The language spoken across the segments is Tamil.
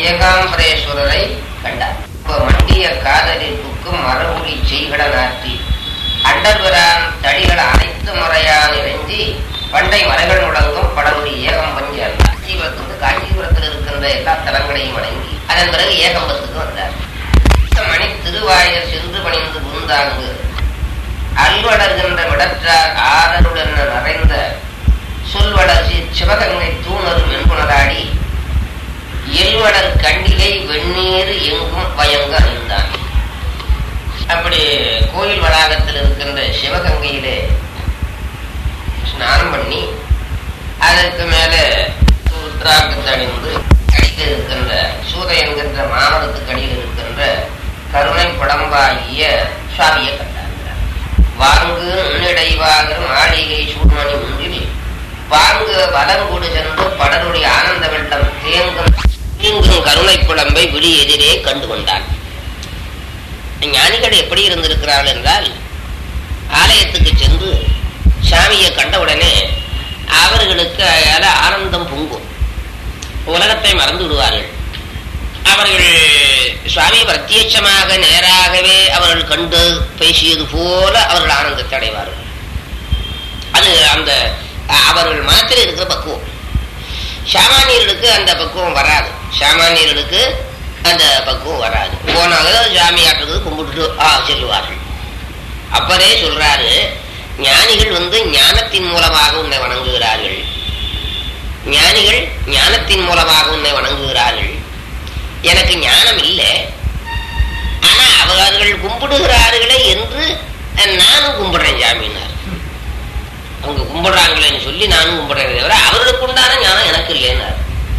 ஏகாம்பரேஸ்வரரை கண்டார் இப்ப மண்டிய காதலிப்புக்கு மரபுரி செய்கட நாட்டி அண்டர்பிரான் தடிகள் அனைத்து முறையால் இறைஞ்சி பண்டை மலைகள் முழங்கும் படகுடி ஏகம்பம் சேர்ந்தார் காஞ்சிபுரத்துக்கு காஞ்சிபுரத்தில் இருக்கின்ற எல்லா தலங்களையும் வணங்கி அதன் பிறகு ஏகம்பத்துக்கு வந்தார் மணி திருவாயர் சென்று பணிந்து புந்தாங்கு அல்வளர்கின்ற விடற்றார் ஆதருடன் நிறைந்த சொல்வளர்ச்சி சிவகங்கை தூணரும் வெண்புணராடி எல்வளர் கண்டிலை வெந்நீர் எங்கும் பயங்க அணிந்தான் அப்படி கோயில் வளாகத்தில் இருக்கின்ற சிவகங்கையிலே ஸ்நானம் பண்ணி அதற்கு மேலே ருத்ராக்கத்தை அணிந்து அடியில் இருக்கின்ற சூதை என்கின்ற மாமரத்துக்கு அடியில் இருக்கின்ற கருணை புடம்பாகிய சுவாமியை கண்டார்கள் வாங்கு நுண்ணிடைவாக மாளிகை சூழ்மணி முன்றில் வாங்கு வலங்கூடு சென்று படருடைய ஆனந்த வெள்ளம் தேங்கும் தீங்கும் கருணை புலம்பை விழி எதிரே கண்டு கொண்டான் ஞானிகள் எப்படி இருந்திருக்கிறார்கள் என்றால் ஆலயத்துக்கு சென்று சாமியை கண்டவுடனே அவர்களுக்கு அதால ஆனந்தம் பொங்கும் உலகத்தை மறந்து விடுவார்கள் அவர்கள் சுவாமி பிரத்யட்சமாக நேராகவே அவர்கள் கண்டு பேசியது போல அவர்கள் ஆனந்தத்தை அடைவார்கள் அது அந்த அவர்கள் மனத்தில் இருக்கிற பக்குவம் சாமானியர்களுக்கு அந்த பக்குவம் வராது சாமானியர்களுக்கு அந்த பக்குவம் வராது போனாலும் சாமி ஆட்டுறது கும்பிட்டுட்டு ஆ செல்லுவார்கள் அப்பரே சொல்றாரு ஞானிகள் வந்து ஞானத்தின் மூலமாக உன்னை வணங்குகிறார்கள் ஞானிகள் ஞானத்தின் மூலமாக உன்னை வணங்குகிறார்கள் எனக்கு ஞானம் இல்லை ஆனா அவர்கள் கும்பிடுகிறார்களே என்று நானும் கும்பிடுறேன் சாமினார் அவங்க கும்பிடுறாங்களேன்னு சொல்லி நானும் கும்பிடுறேன் தவிர அவர்களுக்கு உண்டான ஞானம் எனக்கு இல்லைன்னார்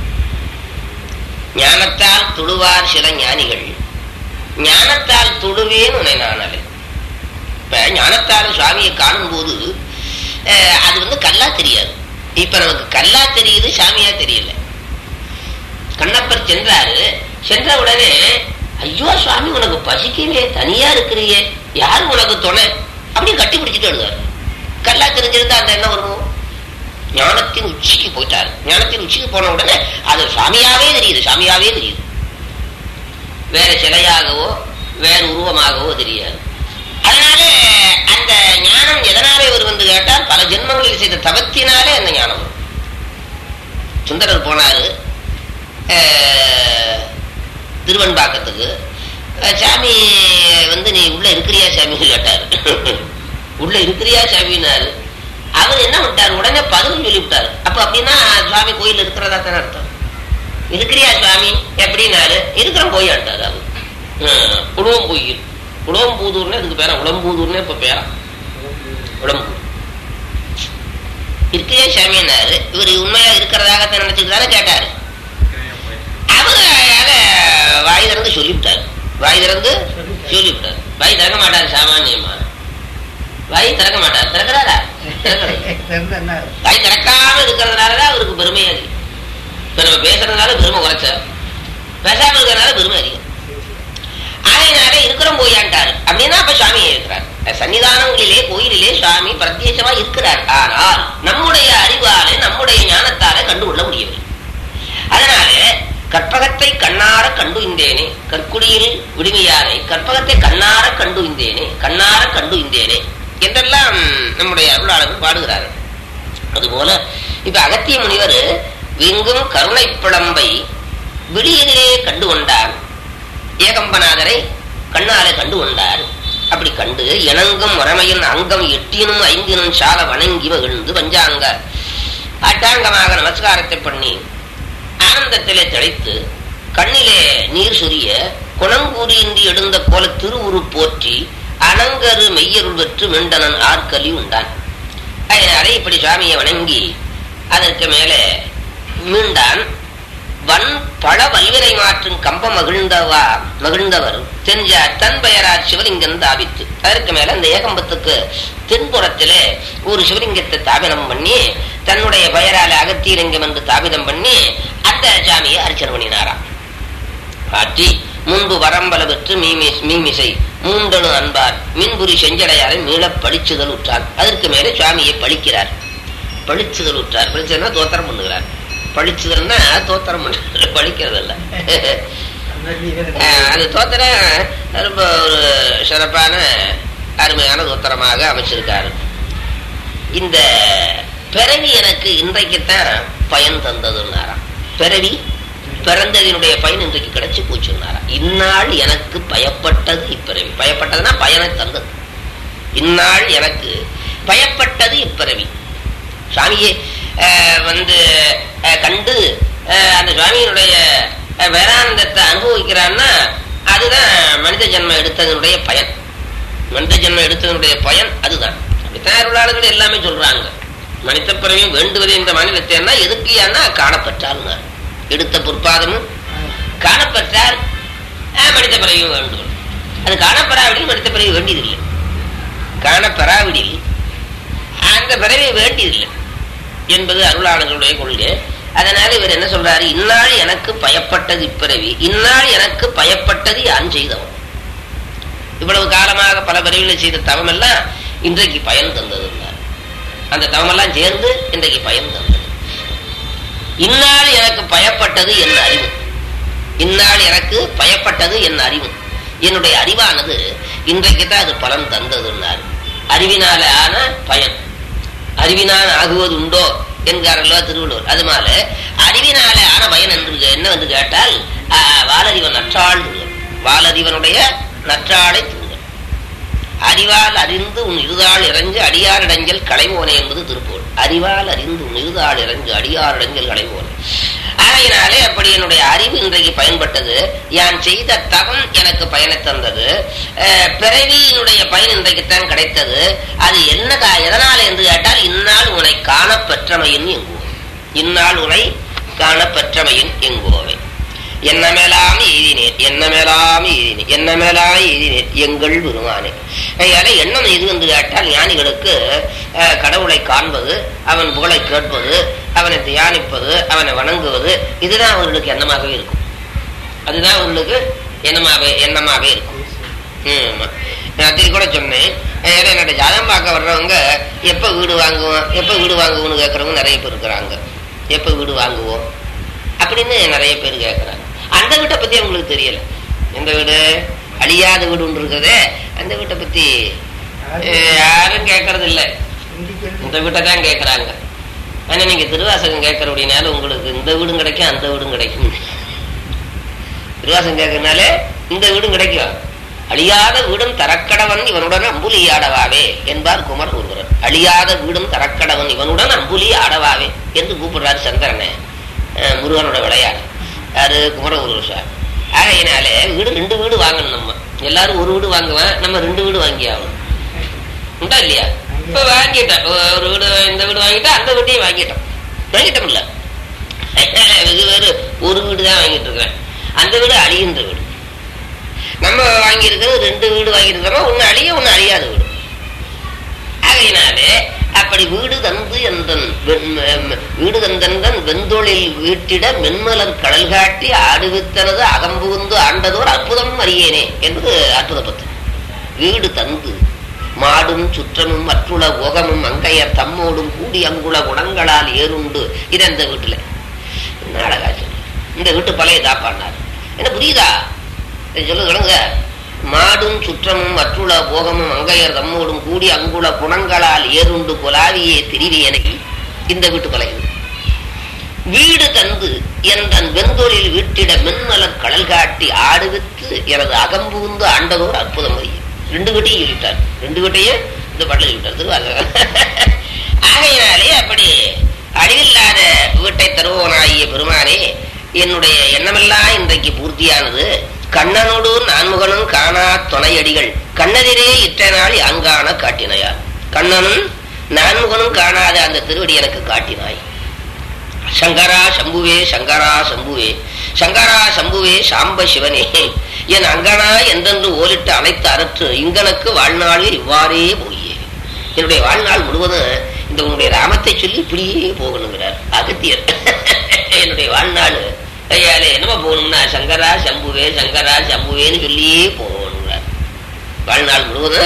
ஞானத்தால் தொழுவார் சில ஞானிகள் ஞானத்தால் தொழுவேன் உன்னை நானலை இப்ப ஞானத்தால் சுவாமியை காணும்போது அது வந்து கல்லா தெரியாது இப்ப நமக்கு கல்லா தெரியுது சாமியா தெரியல கண்ணப்பர் சென்றாரு சென்ற உடனே ஐயோ சுவாமி உனக்கு பசிக்கவே தனியா இருக்கிறியே யாரு உனக்கு துணை அப்படின்னு கட்டி பிடிச்சிட்டு எழுதாரு கல்லா தெரிஞ்சிருந்தா அந்த என்ன வரும் ஞானத்தின் உச்சிக்கு போயிட்டாரு ஞானத்தின் உச்சிக்கு போன உடனே அது சாமியாவே தெரியுது சாமியாவே தெரியுது வேற சிலையாகவோ வேற உருவமாகவோ தெரியாது அதனால அந்த ஞானம் எதனாலே ஒரு வந்து கேட்டால் பல ஜென்மங்களில் செய்த தவத்தினாலே அந்த ஞானம் வரும் சுந்தரர் போனாரு திருவன்பாக்கத்துக்கு சாமி வந்து நீ உள்ள இருக்கிறியா சாமின்னு கேட்டார் உள்ள இருக்கிறியா சாமினாரு அவர் என்ன விட்டார் உடனே பதில் சொல்லி விட்டாரு அப்ப அப்படின்னா சுவாமி கோயில் இருக்கிறதா தானே அர்த்தம் இருக்கிறியா சுவாமி எப்படின்னாரு இருக்கிற போயாட்டாரு அவர் உடம்புயிர் உடம்பூதூர்னு இதுக்கு பேரா உடம்பூதூர்னு இப்ப பேரா உடம்பூர் இருக்கையா சாமின்னாரு இவர் உண்மையா இருக்கிறதாக நினைச்சுட்டு தானே கேட்டாரு அவர் வாய் திறந்து சொல்லிவிட்டார் வாய் திறந்து சொல்லிவிட்டார் வாய் திறக்க மாட்டார் சாமானியமா வாய் திறக்க மாட்டார் திறக்கிறாரா வாய் திறக்காம இருக்கிறதுனாலதான் அவருக்கு பெருமை அதிகம் இப்ப நம்ம பேசுறதுனால பெருமை குறைச்ச பேசாம இருக்கிறதுனால பெருமை அதிகம் அதனால இருக்கிறோம் போயாண்டாரு அப்படின்னா அப்ப சுவாமி இருக்கிறார் சன்னிதானங்களிலே கோயிலிலே சுவாமி பிரத்யேகமா இருக்கிறார் ஆனால் நம்முடைய அறிவாலே நம்முடைய ஞானத்தாலே கண்டுகொள்ள முடியவில்லை அதனால கற்பகத்தை கண்ணார கண்டு இந்தேனே கற்குடியில் விடுமையாரை கற்பகத்தை கண்ணார கண்டு இந்தேனே கண்ணார கண்டு இந்தேனே என்றெல்லாம் நம்முடைய அருளாளர்கள் பாடுகிறார்கள் அதுபோல இப்ப அகத்திய முனிவர் விங்கும் கருணை பிளம்பை விடியதிலே கண்டு கொண்டார் ஏகம்பநாதரை கண்ணாலே கண்டு கொண்டார் அப்படி கண்டு இணங்கும் முறைமையின் அங்கம் எட்டினும் ஐந்தினும் சால வணங்கி மகிழ்ந்து பஞ்சாங்க அட்டாங்கமாக நமஸ்காரத்தை பண்ணி ஆனந்தத்திலே திளைத்து கண்ணிலே நீர் சொரிய குணங்கூறியின்றி எழுந்த போல திருவுரு போற்றி அனங்கரு மெய்யருள் பெற்று மிண்டனன் ஆற்கலி உண்டான் அதனாலே இப்படி சுவாமியை வணங்கி அதற்கு மேலே மீண்டான் வன் பழ வல்விரை மாற்றும் கம்ப மகிழ்ந்தவா மகிழ்ந்தவர் தென்ஜார் தன் பெயரார் சிவலிங்கம் தாபித்து அதற்கு மேல அந்த ஏகம்பத்துக்கு தென்புறத்திலே ஒரு சிவலிங்கத்தை தாபிதம் பண்ணி தன்னுடைய பெயரால அகத்தியலிங்கம் என்று தாபிதம் பண்ணி அந்த சாமியை அர்ச்சனை பண்ணினாராம் காட்டி முன்பு வரம்பல பெற்று மீமிஸ் மீமிசை மூண்டனு அன்பார் மின்புரி செஞ்சடையாரை மீள பழிச்சுதல் உற்றார் அதற்கு மேலே சுவாமியை பழிக்கிறார் பழிச்சுதல் உற்றார் பழிச்சதுன்னா தோத்திரம் பண்ணுகிறார் பழிச்சதுன்னா தோத்திரம் பண்ண பழிக்கிறதில்ல அஹ் அது தோத்திரம் ரொம்ப ஒரு சிறப்பான அருமையான தோத்திரமாக அமைச்சிருக்காரு இந்த பிறவி எனக்கு இன்றைக்குத்தான் பயன் தந்ததுன்னாராம் பிறவி பிறந்ததினுடைய பயன் இன்றைக்கு கிடைச்சு போச்சுன்னாராம் இந்நாள் எனக்கு பயப்பட்டது இப்பிறவி பயப்பட்டதுன்னா பயனை தந்தது இந்நாள் எனக்கு பயப்பட்டது இப்பிறவி சுவாமியை அஹ், வந்து அஹ், கண்டு அஹ், அந்த சுவாமியினுடைய அஹ், வேதானந்தத்தை அனுபவிக்கிறான்னா அதுதான் மனித ஜென்மம் எடுத்ததனுடைய பயன் மனித ஜென்மம் எடுத்ததனுடைய பயன் அதுதான் அப்படித்தான் அருளாளர்கள் எல்லாமே சொல்றாங்க மனித பிறவியும் வேண்டுவது இந்த மாநிலத்தைன்னா எதுக்கு ஏன்னா காணப்பட்டால் எடுத்த பொற்பாதமும் காணப்பட்டால் அஹ், மனித பிறவியும் வேண்டும் அது காணப்படாவிடில் மனித பிறவி வேண்டியதில்லை காணப்பெறாவிடில் அந்த பிறவி வேண்டியதில்லை என்பது அருளாளர்களுடைய கொள்கை அதனால இவர் என்ன சொல்றாரு இந்நாள் எனக்கு பயப்பட்டது இப்பிறவி இந்நாள் எனக்கு பயப்பட்டது யான் செய்தவன் இவ்வளவு காலமாக பல பிறவிகளை செய்த தவம் எல்லாம் இன்றைக்கு பயன் தந்தது அந்த தவமெல்லாம் சேர்ந்து இன்றைக்கு பயன் தந்தது இந்நாள் எனக்கு பயப்பட்டது என் அறிவு இந்நாள் எனக்கு பயப்பட்டது என் அறிவு என்னுடைய அறிவானது இன்றைக்கு தான் அது பலன் தந்ததுன்னார் அறிவினால ஆன பயன் அறிவினால் ஆகுவது உண்டோ என்கிறாரல்லோ திருவள்ளுவர் அது மேல அறிவினால ஆன பயன் என்று என்ன என்று கேட்டால் ஆஹ், வாலறிவன் நற்றாள் திங்கள் வாலறிவனுடைய நற்றாளை திங்கள் அறிவால் அறிந்து உன் இருதாள் இறஞ்சு அடியாரிடஞ்சல் களைவோனே என்பது திருப்பூர் அறிவால் அறிந்து உன் இருதாள் இறஞ்சு அடியாரிடஞ்சல் களைவோனே ஆகையினாலே அப்படி என்னுடைய அறிவு இன்றைக்கு பயன்பட்டது யான் செய்த தவம் எனக்கு பயனை தந்தது அஹ், பிறவியினுடைய பயன் இன்றைக்குத்தான் கிடைத்தது அது என்ன கா- எதனால என்று கேட்டால் இந்நாள் உன்னை காணப்பெற்றமையின் எங்குவோம் இந்நாள் உன்னை காணப்பெற்றமையின் எங்குவோவை என்ன மேலாம் எய்தினேன் என்ன மேலாம் எய்தினேன் என்ன மேலாம் எய்தினேன் எங்கள் பெருமானே அதனால எண்ணம் எது என்று கேட்டால் ஞானிகளுக்கு அஹ், கடவுளை காண்பது அவன் புகழை கேட்பது அவனை தியானிப்பது அவனை வணங்குவது இதுதான் அவர்களுக்கு எண்ணமாகவே இருக்கும் அதுதான் அவர்களுக்கு எண்ணமாகவே எண்ணமாகவே இருக்கும் ம், ஆமா. நான் அத்தைக்கு கூட சொன்னேன் ஏன்னா என்னோட ஜாதகம் பார்க்க வர்றவங்க எப்போ வீடு வாங்குவோம் எப்போ வீடு வாங்குவோம்னு கேட்குறவங்க நிறைய பேர் இருக்கிறாங்க எப்போ வீடு வாங்குவோம் அப்படின்னு நிறைய பேர் கேட்குறாங்க அந்த வீட்டை பற்றி அவங்களுக்கு தெரியல எந்த வீடு அழியாத வீடு ஒன்று இருக்குதே அந்த வீட்டை பற்றி யாரும் கேட்கறது இல்லை இந்த வீட்டை தான் கேட்குறாங்க ஆனால் நீங்கள் திருவாசகம் கேட்குற அப்படின்னால உங்களுக்கு இந்த வீடும் கிடைக்கும் அந்த வீடும் கிடைக்கும் திருவாசகம் கேட்கறதுனாலே இந்த வீடும் கிடைக்கும் அழியாத வீடும் தரக்கடவன் இவனுடன் அம்புலி ஆடவாவே என்பார் குமர் ஒருவர் அழியாத வீடும் தரக்கடவன் இவனுடன் அம்புலி ஆடவாவே என்று கூப்பிடுறாரு சந்திரனை அஹ் முருகனோட விளையாடு யாரு குமர ஒருவர் சார் ஆகையினாலே வீடு ரெண்டு வீடு வாங்கணும் நம்ம எல்லாரும் ஒரு வீடு வாங்குவேன் நம்ம ரெண்டு வீடு வாங்கி ஆகணும் உண்டா இல்லையா இப்ப வாங்கிட்டோம் ஒரு வீடு இந்த வீடு வாங்கிட்டா அந்த வீட்டையும் வாங்கிட்டோம் வாங்கிட்டோம்ல வெகு வேறு ஒரு வீடு தான் வாங்கிட்டு இருக்கிறேன் அந்த வீடு அழிகின்ற வீடு நம்ம வாங்கியிருக்கிறது ரெண்டு வீடு வாங்கியிருக்கிறோம் ஒன்று அழிய ஒன்று அழியாத வீடு ஆகையினாலே அப்படி வீடு தந்து எந்தன் வெண்- மெ- வீடு தந்தன் வெந்தொழில் வீட்டிட மென்மலர் கடல் காட்டி ஆடுவித்தனது அகம்புகுந்து ஆண்டதோர் அற்புதம் அறியேனே என்பது அற்புத பத்து வீடு தந்து மாடும் சுற்றமும் மற்றுள ஓகமும் அங்கையர் தம்மோடும் கூடி அங்குள குணங்களால் ஏறுண்டு இது அந்த வீட்டுல என்ன அழகா சொல்லு இந்த வீட்டு பழைய தாப்பாண்டார் என்ன புரியுதா இதை சொல்லு சொல்லுங்க மாடும் சுற்றமும் மற்றுள போகமும் அங்கையர் தம்மோடும் கூடி அங்குள குணங்களால் ஏறுண்டு கொலாவியே திரிவியனை இந்த வீட்டு பழையது வீடு தந்து என் வெந்தொழில் வீட்டிட மென்மலர் கடல் காட்டி ஆடுவித்து எனது அகம்புகுந்து ஆண்டதோர் அற்புதம் அறியும் ரெண்டு வீட்டையும் சொல்லிட்டார் ரெண்டு வீட்டையும் இந்த பாட்டில் சொல்லிட்டார் திருவாசகம் ஆகையினாலே அப்படி அழிவில்லாத வீட்டை தருவோனாகிய பெருமானே என்னுடைய எண்ணமெல்லாம் இன்றைக்கு பூர்த்தியானது கண்ணனோடு நான்முகனும் காணா துணையடிகள் கண்ணதிரே இட்ட நாள் அங்கான காட்டினையார் கண்ணனும் நான்முகனும் காணாத அந்த திருவடி எனக்கு காட்டினாய் சங்கரா சம்புவே சங்கரா சம்புவே சங்கரா சம்புவே சாம்ப சிவனே என் அங்கனா என்றென்று ஓலிட்டு அனைத்து அறற்று இங்கனுக்கு வாழ்நாளில் இவ்வாறே போயே என்னுடைய வாழ்நாள் முழுவதும் இந்த உன்னுடைய ராமத்தை சொல்லி இப்படியே போகணுங்கிறார் அகத்தியர் என்னுடைய வாழ்நாள் ஐயாலே என்னமா போகணும்னா சங்கரா சம்புவே சங்கரா சம்புவேன்னு சொல்லியே போகணுங்கிறார் வாழ்நாள் முழுவதும்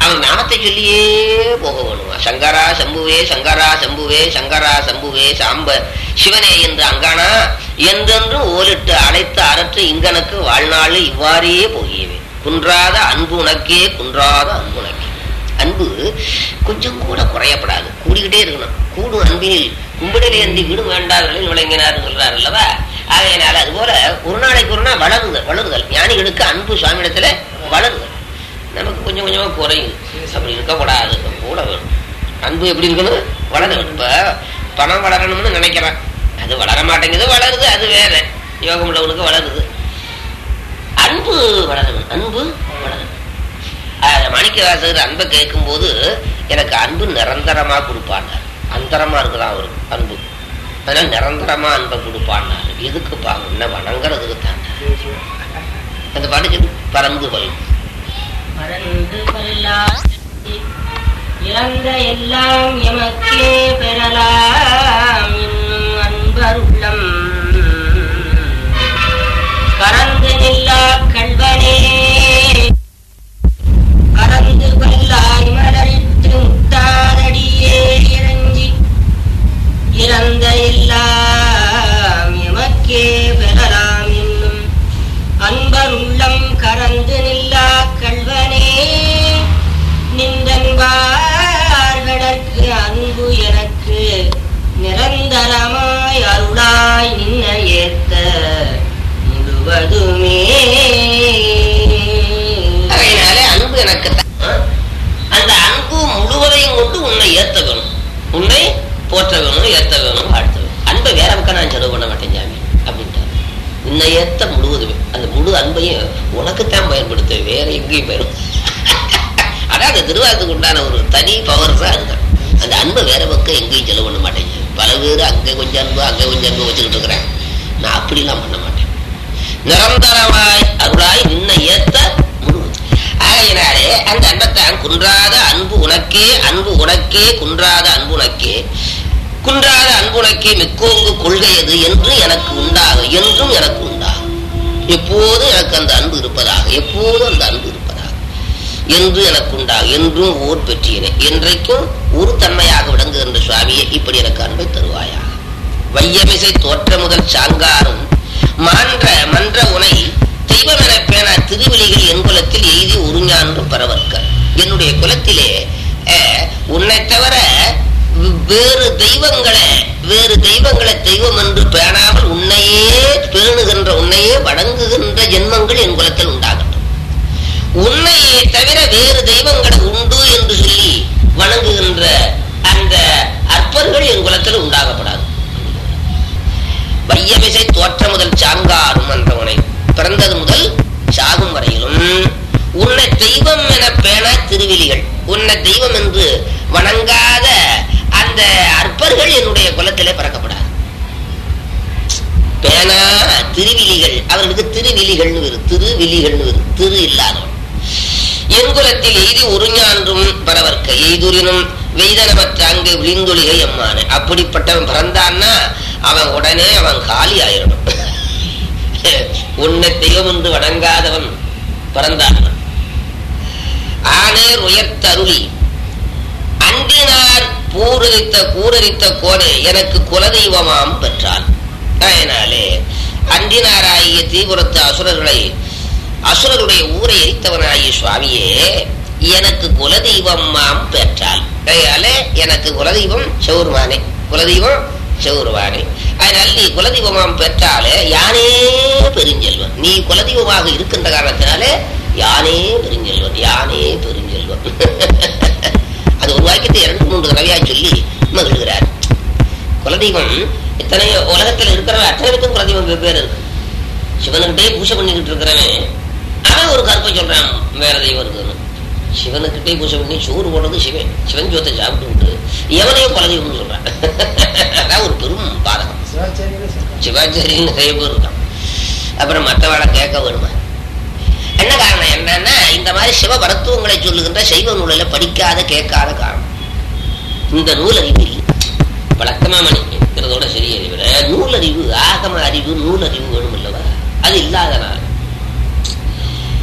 அவன் நாமத்தை சொல்லியே போக வேணுமா சங்கரா சம்புவே சங்கரா சம்புவே சங்கரா சம்புவே சாம்ப சிவனே என்று அங்கானா என்றென்றும் ஓலிட்டு அழைத்து அரற்று இங்கனுக்கு வாழ்நாள் இவ்வாறே போகியவே குன்றாத அன்பு உனக்கே குன்றாத அன்பு உனக்கே அன்பு கொஞ்சம் கூட குறையப்படாது கூடிக்கிட்டே இருக்கணும் கூடும் அன்பினில் கும்பிடலே அன்றி வீடு வேண்டாதவர்களில் விளங்கினார் சொல்றார் அல்லவா ஆகையினால அது போல ஒரு நாளைக்கு ஒரு நாள் வளருதல் வளருதல் ஞானிகளுக்கு அன்பு சுவாமியிடத்துல வளருதல் நமக்கு கொஞ்சம் கொஞ்சமா குறையும் அப்படி இருக்கக்கூடாது கூட வேணும் அன்பு எப்படி இருக்கணும் வளர வேணும் இப்ப பணம் வளரணும்னு நினைக்கிறேன் அது வளர மாட்டேங்குது வளருது அது வேற யோகம் உள்ளவனுக்கு வளருது அன்பு வளரணும் அன்பு வளரணும் மாணிக்கவாசகர் அன்பை கேட்கும் போது எனக்கு அன்பு நிரந்தரமா கொடுப்பான்னார் அந்தரமா இருக்குதான் அவருக்கு அன்பு அதனால நிரந்தரமா அன்பை கொடுப்பான்னார் எதுக்கு பாங்க என்ன வணங்குறதுக்கு தான் அந்த பாட்டு சொல்லு பறந்து வரும் பறந்து கொல்லாம் இறந்த எல்லாம் எமக்கே பெறலாம் இன்னும் அன்பர் உள்ளம் கறந்து நில்லா கல்வனே கறந்து கொல்லாய் மலரிட்டு முத்தாரடியே இறங்கி இறந்த எல்லாம் எமக்கே பெறலாம் இன்னும் அன்பர் உள்ளம் கறந்து நில்லா கல்வனே நின்றன்பார்களுக்கு அன்பு எனக்கு நிரந்தரமாய் அருளாய் நின்ன ஏத்த முழுவதுமே அதனாலே அன்பு எனக்கு தான். அந்த அன்பு முழுவதையும் கொண்டு உன்னை ஏத்த வேணும் உன்னை போற்ற வேணும் ஏத்த வேணும் வாழ்த்த வேணும் அன்பை வேற பக்கம் நான் செலவு பண்ண மாட்டேன் சாமி அப்படின்ட்டார் உன்னை ஏத்த முழுவதுமே அந்த முழு அன்பையும் உனக்குத்தான் பயன்படுத்த வேற எங்கேயும் பயன் ஆனா அந்த திருவாரத்துக்கு உண்டான ஒரு தனி பவர் தான் அதுதான் அந்த அன்பை வேற பக்கம் எங்கேயும் செலவு பண்ண மாட்டேன் பல பேர் அங்கே கொஞ்சம் அன்பு அங்கே கொஞ்சம் அன்பு வச்சுக்கிட்டு இருக்கிறேன் நான் அப்படிலாம் பண்ண மாட்டேன் நிரந்தரமாய் அருளாய் நின்ன ஏத்த முழுவது ஆகையினாலே அந்த அன்பத்தான் குன்றாத அன்பு உனக்கே அன்பு உனக்கே குன்றாத அன்பு உனக்கே குன்றாத அன்பு உனக்கே மிக்கோங்கு கொள்கையது என்று எனக்கு உண்டாகும் என்றும் எனக்கு உண்டாகும் எப்போதும் எனக்கு அந்த அன்பு இருப்பதாக எப்போதும் அந்த அன்பு இருப்பதாக என்று எனக்கு உண்டாகும் என்றும் ஓர் பெற்றியனே என்றைக்கும் ஒரு தன்மையாக விளங்குகின்ற சுவாமியே இப்படி எனக்கு அன்பை தருவாயாக வையமிசை தோற்ற முதல் சாங்காரும் மான்ற மன்ற உனை தெய்வம் என பேண திருவிழிகள் என் குலத்தில் எய்தி உருஞான்று பரவற்க என்னுடைய குலத்திலே அஹ், உன்னை தவிர வே- வேறு தெய்வங்களை வேறு தெய்வங்களை தெய்வம் என்று பேணாமல் உன்னையே பேணுகின்ற உன்னையே வணங்குகின்ற ஜென்மங்கள் என் குலத்தில் உண்டாகட்டும் உன்னையே தவிர வேறு தெய்வங்களை உண்டு என்று சொல்லி வணங்குகின்ற அந்த அற்பர்கள் என் குலத்தில் உண்டாகப்படாது வையமிசை தோற்ற முதல் சாங்காரும் என்றவனை பிறந்தது முதல் சாகும் வரையிலும் உன்னை தெய்வம் என பேண திருவிழிகள் உன்னை தெய்வம் என்று வணங்காத அந்த அற்பர்கள் என்னுடைய குலத்திலே பிறக்கப்படாது பேனா திருவிழிகள் அவர்களுக்கு திருவிழிகள்னு வரும் திருவிழிகள்னு வரும் திரு இல்லாதவன் என் குலத்தில் எய்தி உருஞான்றும் பரவர்க்க எய்துரினும் வெய்தனமற்ற அங்கு விழிந்தொழிகை எம்மானு அப்படிப்பட்டவன் பிறந்தான்னா அவன் உடனே அவன் காலி ஆயிரணும் உன்னை தெய்வம் என்று வணங்காதவன் பிறந்தான் ஆனேர் உயர்த்தருளி அன்பினார் பூரரித்த கூரரித்த கோனே எனக்கு குலதெய்வமாம் பெற்றான் அதனாலே அன்றினாராகிய தீபுரத்து அசுரர்களை அசுரருடைய ஊரை எரித்தவனாகிய சுவாமியே எனக்கு குலதெய்வமாம் பெற்றாள் அதனாலே எனக்கு குலதெய்வம் செவுருவானே குலதெய்வம் செவுருவானே அதனால நீ குலதெய்வமாம் பெற்றாலே யானே பெருஞ்செல்வன் நீ குலதெய்வமாக இருக்கின்ற காரணத்தினாலே யானே பெருஞ்செல்வன் யானே பெருஞ்செல்வன் அது ஒரு வாக்கியத்தை இரண்டு மூன்று தடவையா சொல்லி மகிழ்கிறார் குலதெய்வம் இத்தனையோ உலகத்தில் இருக்கிறவன் அத்தனைக்கும் குலதெய்வம் வெவ்வேறு இருக்கு சிவனுக்கிட்டே பூஜை பண்ணிக்கிட்டு இருக்கிறவன் அவன் ஒரு கருப்பை சொல்றான் வேற தெய்வம் இருக்குன்னு சிவனுக்கிட்டே பூஜை பண்ணி சோறு போடுறது சிவன் சிவன் ஜோத்தை சாப்பிட்டு விட்டு எவனையும் குலதெய்வம்னு சொல்றான் அதான் ஒரு பெரும் பாதகம் சிவாச்சாரின்னு நிறைய பேர் இருக்கான் அப்புறம் மற்றவளை கேட்க வேணுமா என்ன காரணம் என்னன்னா இந்த மாதிரி சிவ மருத்துவங்களை சொல்லுகின்ற சைவ நூலில் படிக்காத கேட்காத காரணம் இந்த நூலறிவு இல்லை வழக்கமா மணிக்கிறதோட சரியை விட நூலறிவு ஆகம அறிவு நூலறிவு வேணும் அல்லவா அது இல்லாதனால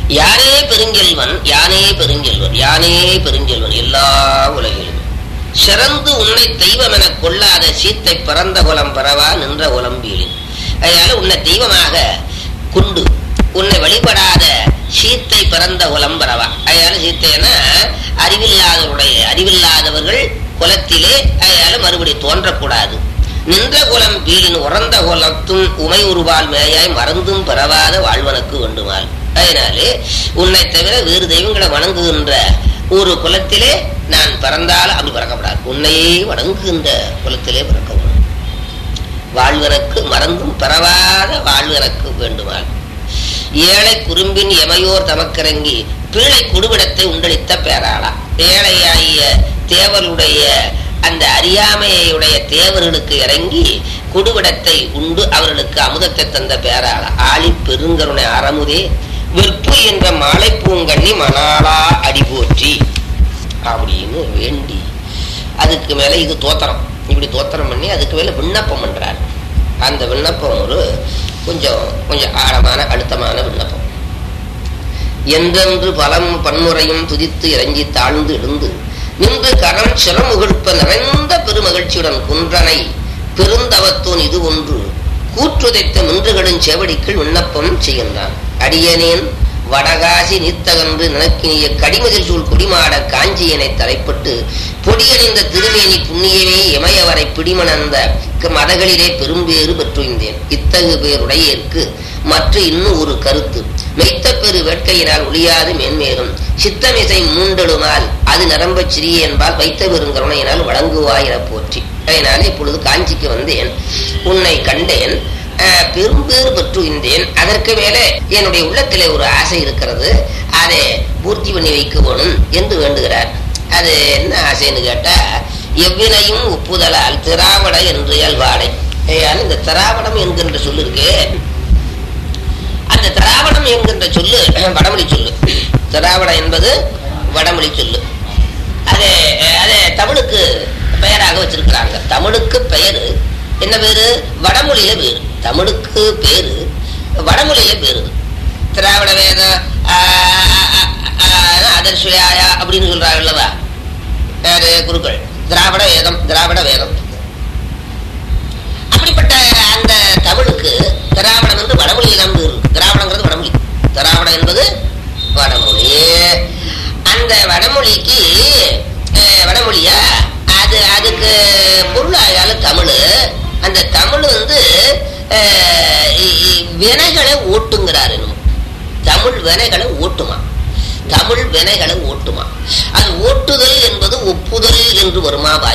யானே பெருங்கெல்வன் யானே பெருங்கெல்வன் யானே பெருங்கெல்வன் எல்லா உலகிலும் சிறந்து உன்னை தெய்வம் என கொள்ளாத சீத்தை பிறந்த குலம் பரவா நின்ற குலம் வீழின் அதனால உன்னை தெய்வமாக கொண்டு உன்னை வழிபடாத சீத்தை பிறந்த குலம் பரவா அதனால சீத்தைன்னா அறிவில்லாதவருடைய அறிவில்லாதவர்கள் குலத்திலே அதனால மறுபடி தோன்றக்கூடாது நின்ற குலம் வீழின் உறந்த குலத்தும் உமை உருவால் மேயாய் மறந்தும் பரவாத வாழ்வனுக்கு வேண்டுமால் அதனாலே உன்னை தவிர வேறு தெய்வங்களை வணங்குகின்ற ஒரு குலத்திலே நான் பிறந்தால் அப்படி பிறக்கப்படாது உன்னையே வணங்குகின்ற குலத்திலே பிறக்க வேண்டும் வாழ்வனுக்கு மறந்தும் பரவாத வாழ்வனுக்கு வேண்டுமால் ஏழை குறும்பின் எமையோர் தமக்கிறங்கி பிள்ளை குடுவிடத்தை உண்டளித்த பேராளா ஏழையாகிய தேவருடைய அந்த அறியாமையுடைய தேவர்களுக்கு இறங்கி குடுவிடத்தை உண்டு அவர்களுக்கு அமுதத்தை தந்த பேராளா ஆளி பெருங்கருணை அறமுதே வெற்பு என்ற மாலை பூங்கண்ணி மணாளா அடி போற்றி அப்படின்னு வேண்டி அதுக்கு மேல இது தோத்திரம் இப்படி தோத்திரம் பண்ணி அதுக்கு மேல விண்ணப்பம் பண்றார் அந்த விண்ணப்பம் ஒரு கொஞ்சம் கொஞ்சம் ஆழமான அழுத்தமான விண்ணப்பம் என்றென்று பலம் பன்முறையும் துதித்து இறங்கி தாழ்ந்து எழுந்து நின்று கரம் சிரமுகிழ்ப்ப நிறைந்த பெருமகிழ்ச்சியுடன் குன்றனை பெருந்தவத்தோன் இது ஒன்று கூற்றுதைத்த மின்றுகளின் செவடிக்குள் விண்ணப்பம் செய்கின்றான் அடியனேன் வடகாசி நித்தகன்று நினக்கினிய கடிமதில் சூழ் குடிமாட காஞ்சியனை தலைப்பட்டு பொடியணிந்த திருமேனி புண்ணியமே இமயவரை பிடிமணந்த மதகளிலே பெரும்பேறு பெற்றுந்தேன் இத்தகு பேருடையேற்கு மற்ற இன்னும் ஒரு கருத்து மெய்த்த பெரு வேட்கையினால் ஒளியாது மேன்மேலும் சித்தமிசை மூண்டெழுமால் அது நிரம்பச் சிறிய என்பால் வைத்த பெருங்கருணையினால் வழங்குவாய் என போற்றி அதனால இப்பொழுது காஞ்சிக்கு வந்தேன் உன்னை கண்டேன் அஹ், பெரும்பேறு பெற்றுகின்றேன் அதற்கு மேலே என்னுடைய உள்ளத்திலே ஒரு ஆசை இருக்கிறது அதை பூர்த்தி பண்ணி வைக்க வேணும் என்று வேண்டுகிறார் அது என்ன ஆசைன்னு கேட்டா எவ்வினையும் ஒப்புதலால் திராவட என்று இயல்பாடை ஏயால் இந்த திராவடம் என்கின்ற சொல்லு இருக்கு அந்த திராவடம் என்கின்ற சொல்லு வடமொழி சொல்லு திராவடம் என்பது வடமொழி சொல்லு அது அது தமிழுக்கு பெயராக வச்சிருக்கிறாங்க தமிழுக்கு பெயரு என்ன பேரு வடமொழியில பேரு தமிழுக்கு பேரு வடமொழியில பேரு திராவிட வேதம் அதர்சுயாயா அப்படின்னு சொல்றாங்க அல்லவா யாரு குருக்கள் திராவிட வேதம் திராவிட வேதம் அப்படிப்பட்ட அந்த தமிழுக்கு திராவிடம் என்று வடமொழியிலாம் பேர் இருக்கு திராவிடங்கிறது வடமொழி திராவிடம் என்பது வடமொழி அந்த வடமொழிக்கு அஹ், வடமொழியா அது அதுக்கு பொருளாயால தமிழ் அந்த தமிழ் வந்து அஹ், இ- இ- வினைகளை ஓட்டுங்கிறாரு என்னமோ. தமிழ் வினைகளை ஓட்டுமா தமிழ் வினைகளை ஓட்டுமா அது ஓட்டுதல் என்பது ஒப்புதல் என்று வருமா வாய்